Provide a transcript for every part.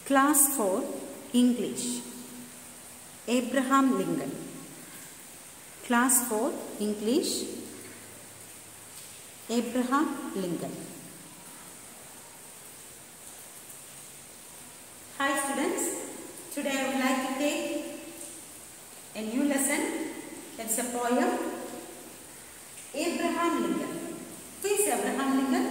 Class 4 English Abraham Lincoln Class 4 English Abraham Lincoln Hi students, today I would like to take a new lesson. It's a poem Abraham Lincoln. Who is Abraham Lincoln?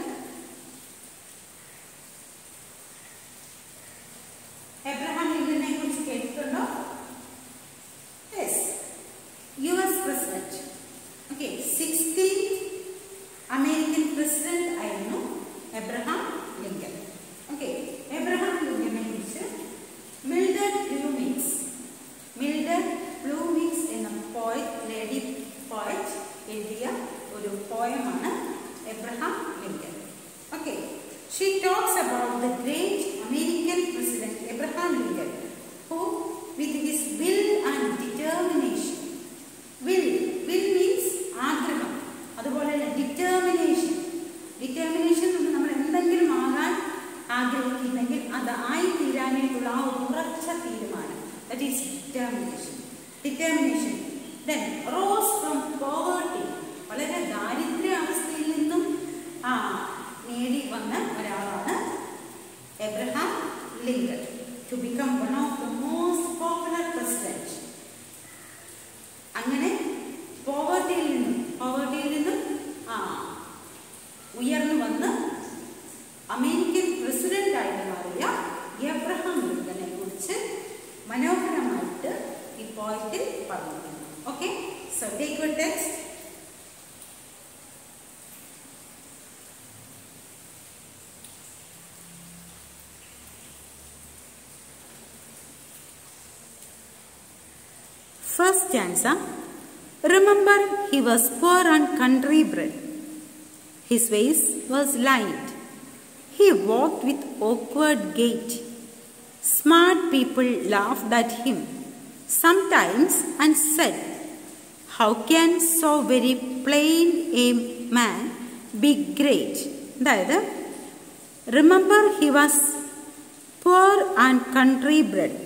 Abraham ലിങ്കനെ കുറിച്ച് കേട്ടിട്ടുണ്ടോ yes U S president okay sixteen American president ആയിരുന്നു Abraham Lincoln okay Abraham ലിങ്കനെ കുറിച്ച് Mildred പ്ലൂമിക്സ് മിൽഡർ പ്ലൂമിക്സ് എന്ന poet lady poet എഴുതിയ ഒരു പോയമാണ് Abraham Lincoln okay she talks about the great American president Abraham Lincoln who with his will and determination will will means ആഗ്രഹം അതുപോലെ തന്നെ ഡിറ്റർമിനേഷൻ ഡിറ്റർമിനേഷൻ നമ്മൾ എന്തെങ്കിലും ആകാൻ ആഗ്രഹിക്കുന്നെങ്കിൽ അത് ആയി തീരാനായിട്ടുള്ള ആ ഒരു ഉറച്ച തീരുമാനം that is determination determination then rose from poverty വളരെ ദാരിദ്ര്യ അവസ്ഥയിൽ നിന്നും ആ നേടി വന്ന ഒരാളാണ് Abraham Lincoln to become one of the most popular president അങ്ങനെ പോവർട്ടിയിൽ നിന്നും പോവർട്ടിയിൽ നിന്നും ആ ഉയർന്നു വന്ന് അമേരിക്കൻ പ്രസിഡന്റ് ആയിട്ട് മാറിയ എബ്രഹാം ലിങ്കനെ കുറിച്ച് മനോഹരമായിട്ട് ഈ പോയിന്റിൽ പറഞ്ഞിരിക്കുന്നു okay so take your text First stanza Remember, he was poor and country bred. His ways was lined. He walked with awkward gait. Smart people laughed at him sometimes and said, How can so very plain a man be great? അതായത് remember he was poor and country bred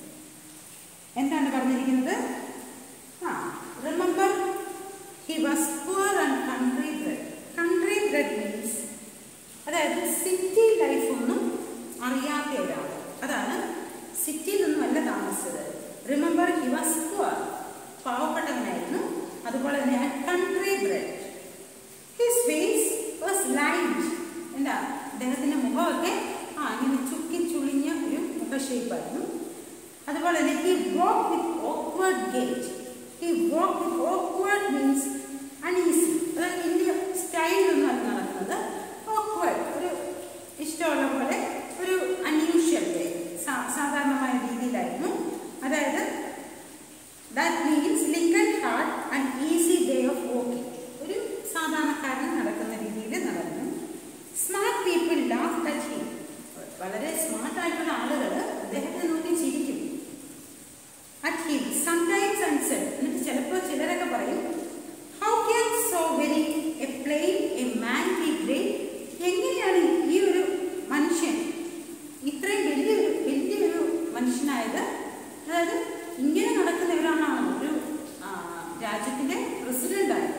എന്താണ് പറഞ്ഞിരിക്കുന്നത് ആ remember he was poor and country bred country bred means അതായത് city life ഒന്നും അറിയാത്ത ഒരാൾ അതാണ് സിറ്റിയിലൊന്നുമല്ല താമസിച്ചത് റിമെമ്പർ ഹി വാസ് പുവർ പാവപ്പെട്ടവനായിരുന്നു അതുപോലെ തന്നെ country bred his face was lined എന്താ അദ്ദേഹത്തിന്റെ മുഖമൊക്കെ ആ ഇങ്ങനെ ചുക്കി ചുളിഞ്ഞ ഒരു മുഖ ഷേപ്പായിരുന്നു അതുപോലെ തന്നെ he walk with awkward gait he walk with awkward means uneasy അതായത് ഇന്ത്യ സ്റ്റൈലൊന്നും അല്ല നടക്കുന്നത് ഓക്വേർഡ് ഒരു ഇഷ്ടമുള്ള പോലെ ഒരു അൺയൂഷ്വൽ വേ സാധാരണമായ രീതിയിലായിരുന്നു അതായത് that means Lincoln hard and easy way of walking ഒരു സാധാരണക്കാരൻ നടക്കുന്ന രീതിയിൽ നടന്നു smart people laughed at him വളരെ സ്മാർട്ട് ആയിട്ടുള്ള ആളുകൾ അദ്ദേഹത്തെ നോക്കി ചിരിക്കും അറ്റ് ഹിം സംടൈംസ് ആൻസർ എന്നിട്ട് ചിലപ്പോൾ ചിലരൊക്കെ പറയും how can so very a plain a man be great എങ്ങനെയാണ് ഈ ഒരു മനുഷ്യൻ ഇത്രയും വലിയൊരു വലിയൊരു മനുഷ്യനായത് അതായത് ഇങ്ങനെ നടക്കുന്ന ഒരാളാണ് ഒരു രാജ്യത്തിന്റെ പ്രസിഡന്റ് ആയത്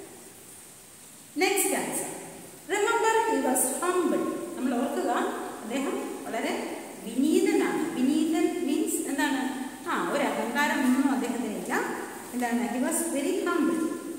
next answer remember he was humble നമ്മൾ ഓർക്കുക അദ്ദേഹം വളരെ വിനീതനാണ് വിനീതൻ മീൻസ് എന്താണ് ആ ഒരു അഹങ്കാരം ഒന്നും അദ്ദേഹത്തിനില്ല എന്താണ് he was very humble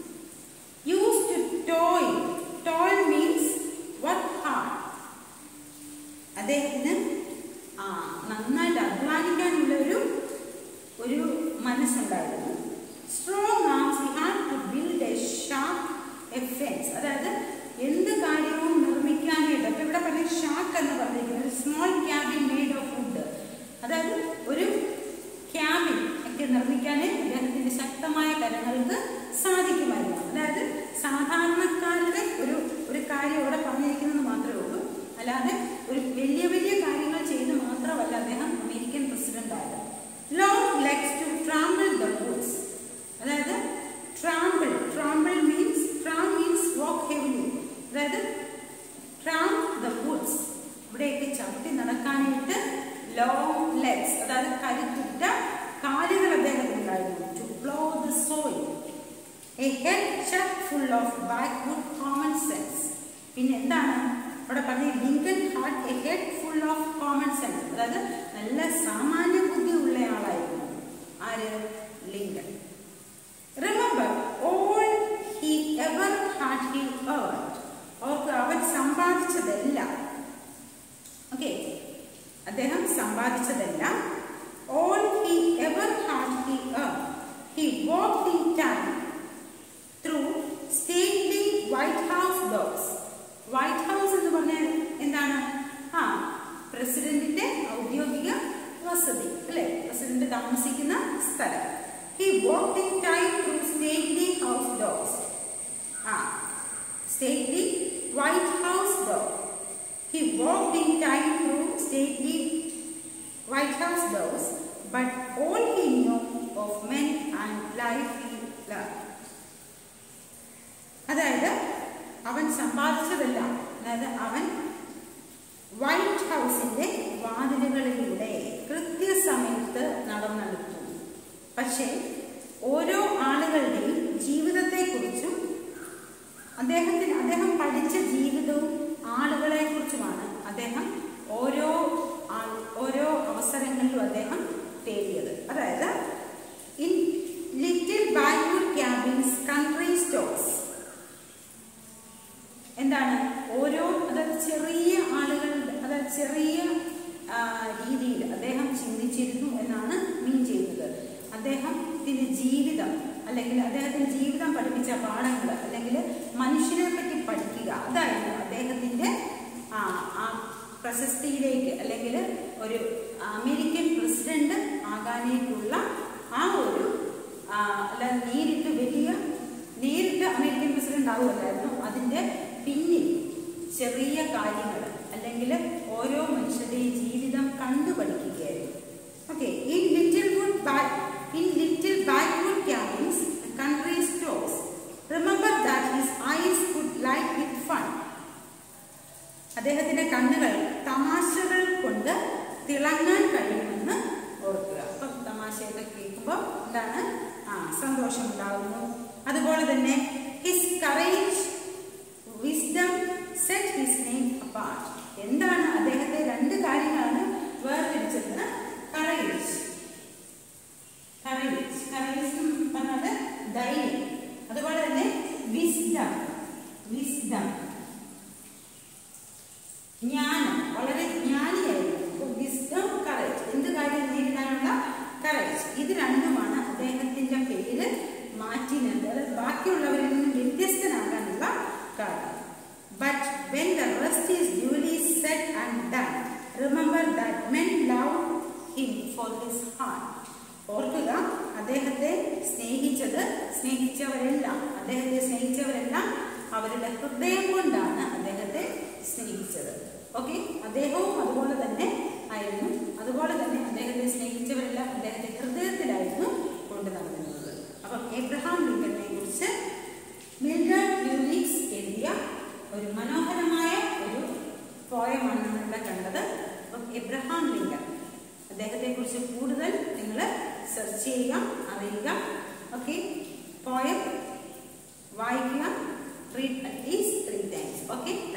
use to toil toil means work hard അദ്ദേഹത്തിന് ആ നന്നായിട്ട് അധ്വാനിക്കാനുള്ള ഒരു ഒരു മനസ്സുണ്ടായിരുന്നു strong arms he had to build a sharp fence അതായത് എന്ത് കാര്യവും നിർമ്മിക്കാനായിട്ട് അപ്പൊ ഇവിടെ പറഞ്ഞ ഷാക്ക് എന്ന് പറഞ്ഞിരിക്കുന്നത് ഒരു small cabin made of wood അതായത് ഒരു ക്യാബിൻ ഒക്കെ നിർമ്മിക്കാൻ അദ്ദേഹത്തിന്റെ ശക്തമായ കരങ്ങൾക്ക് സാധിക്കുമായിരുന്നു അതായത് സാധാരണക്കാരുടെ ഒരു ഒരു കാര്യം ഇവിടെ പറഞ്ഞിരിക്കുന്നത് മാത്രമേ ഉള്ളൂ അല്ലാതെ ഒരു വലിയ വലിയ കാര്യങ്ങൾ ചെയ്ത് മാത്രമല്ല അദ്ദേഹം അമേരിക്കൻ പ്രസിഡന്റ് ആയത് long legs to trample the woods അതായത് trample trample means tramp means walk heavily അതായത് ട്രാം ദ വുഡ്സ് ഇവിടെയൊക്കെ ചവിട്ടി നടക്കുന്ന ലോങ് ലെഗ്സ് അതായത് കരുത്തുറ്റ കാലുകൾ അദ്ദേഹത്തിനുണ്ടായിരുന്നു to blow the soil a head chuck full of backwood common sense പിന്നെ എന്താണ് അവിടെ പറഞ്ഞ Lincoln heart a head full of common sense അതായത് നല്ല സാമാന്യ ബുദ്ധി ഉള്ള ആളായിരുന്നു ആര് Lincoln remember all he ever had he earned ഓർക്ക് അവൻ സമ്പാദിച്ചതെല്ലാം ഓക്കെ അദ്ദേഹം സമ്പാദിച്ചതെല്ലാം all he ever had he earned he walk in time through stately White House doors White House എന്ന് പറഞ്ഞാൽ എന്താണ് ആ പ്രസിഡന്റിന്റെ ഔദ്യോഗിക വസതി അല്ലെ പ്രസിഡന്റ് താമസിക്കുന്ന സ്ഥലം he walk in time through stately house dogs ആ stately White House dog. He walked in time through stately White House doors, but all he knew of men and life he loved. അതായത് അവൻ സമ്പാദിച്ചതെല്ലാം അതായത് അവൻ white ഹൗസിന്റെ വാതിലുകളിലൂടെ കൃത്യസമയത്ത് നടന്നെടുത്തു പക്ഷേ ഓരോ ആളുകളുടെയും ജീവിതത്തെക്കുറിച്ചും അദ്ദേഹത്തിന് അദ്ദേഹം പഠിച്ച ജീവിതവും ആളുകളെ കുറിച്ചുമാണ് അദ്ദേഹം ഓരോ ആൾ- ഓരോ അവസരങ്ങളിലും അദ്ദേഹം തേടിയത് അതായത് in little backwood cabins country stores എന്താണ് ഓരോ അതായത് ചെറിയ ആളുകളുടെ അതായത് ചെറിയ ആ, രീതിയിൽ അദ്ദേഹം ചിന്തിച്ചിരുന്നു എന്നാണ് മീൻ ചെയ്യുന്നത് അദ്ദേഹത്തിന്റെ ജീവിതം അല്ലെങ്കിൽ അദ്ദേഹത്തിന്റെ ജീവിതം പഠിപ്പിച്ച പാഠങ്ങൾ അല്ലെങ്കിൽ മനുഷ്യനെ പറ്റി പഠിക്കുക അതായിരുന്നു അദ്ദേഹത്തിന്റെ ആ ആ പ്രശസ്തിയിലേക്ക് അല്ലെങ്കിൽ ഒരു അമേരിക്കൻ പ്രസിഡന്റ് ആകാനേക്കുള്ള ആ ഒരു ആ, അല്ല നേരിട്ട് വലിയ നേരിട്ട് അമേരിക്കൻ പ്രസിഡന്റ് ആവുമല്ലായിരുന്നു അതിന്റെ പിന്നിൽ ചെറിയ കാര്യങ്ങൾ അല്ലെങ്കിൽ ഓരോ മനുഷ്യരുടെയും ജീവിതം കണ്ടു പഠിക്കുകയായിരുന്നു okay in little wood back in little backwood cabins country stores remember that his eyes could light with fun അദ്ദേഹത്തിന്റെ കണ്ണുകൾ തമാശകൾ കൊണ്ട് തിളങ്ങാൻ കഴിയുമെന്ന് ഓർക്കുക അപ്പം തമാശയൊക്കെ കേൾക്കുമ്പോൾ എന്താണ് ആ സന്തോഷം ഉണ്ടാകുന്നു അതുപോലെ തന്നെ his courage wisdom set his name apart എന്താണ് അദ്ദേഹത്തെ രണ്ട് കാര്യങ്ങളാണ് വേർതിരിച്ചത് കറേജ് കറേജ് കറേജ് എന്ന് പറഞ്ഞാൽ ധൈര്യം അതുപോലെ തന്നെ വിസ്ഡം വിസ്ഡം ജ്ഞാനം വളരെ ജ്ഞാനിയായിരുന്നു വിസ്ഡം കറേജ് എന്ത് കാര്യം നേരിടാനുള്ള കറേജ് ഇത് രണ്ടുമാണ് അദ്ദേഹത്തിന്റെ പേര് മാറ്റി നിർത്തി അതായത് ബാക്കിയുള്ളവരിൽ നിന്നും വ്യത്യസ്തനാകാനുള്ള കാരണം but when the rest is duly set and done remember that men love him for his heart ഓർക്കുക അദ്ദേഹത്തെ സ്നേഹിച്ചത് സ്നേഹിച്ചവരെല്ലാം അദ്ദേഹത്തെ സ്നേഹിച്ചവരെല്ലാം അവരുടെ ഹൃദയം കൊണ്ടാണ് അദ്ദേഹത്തെ സ്നേഹിച്ചത് ഓക്കെ അദ്ദേഹവും അതുപോലെ തന്നെ ആയിരുന്നു അതുപോലെ തന്നെ അദ്ദേഹത്തെ സ്നേഹിച്ചവരെല്ലാം അദ്ദേഹത്തെ ഹൃദയത്തിലായിരുന്നു കൊണ്ടു നടന്നിരുന്നത് അപ്പം എബ്രഹാം ലിങ്കനെ കുറിച്ച് മിൽഡർ യൂണിക്സ് എഴുതിയ ഒരു മനോഹരമായ ഒരു പോയമാണ് നമ്മളിവിടെ കണ്ടത് അപ്പം എബ്രഹാം ലിങ്കൻ അദ്ദേഹത്തെ കുറിച്ച് കൂടുതൽ നിങ്ങൾ സെർച്ച് ചെയ്യുക അറിയുക ഓക്കെ പോയം വായിക്കുക read at least three times okay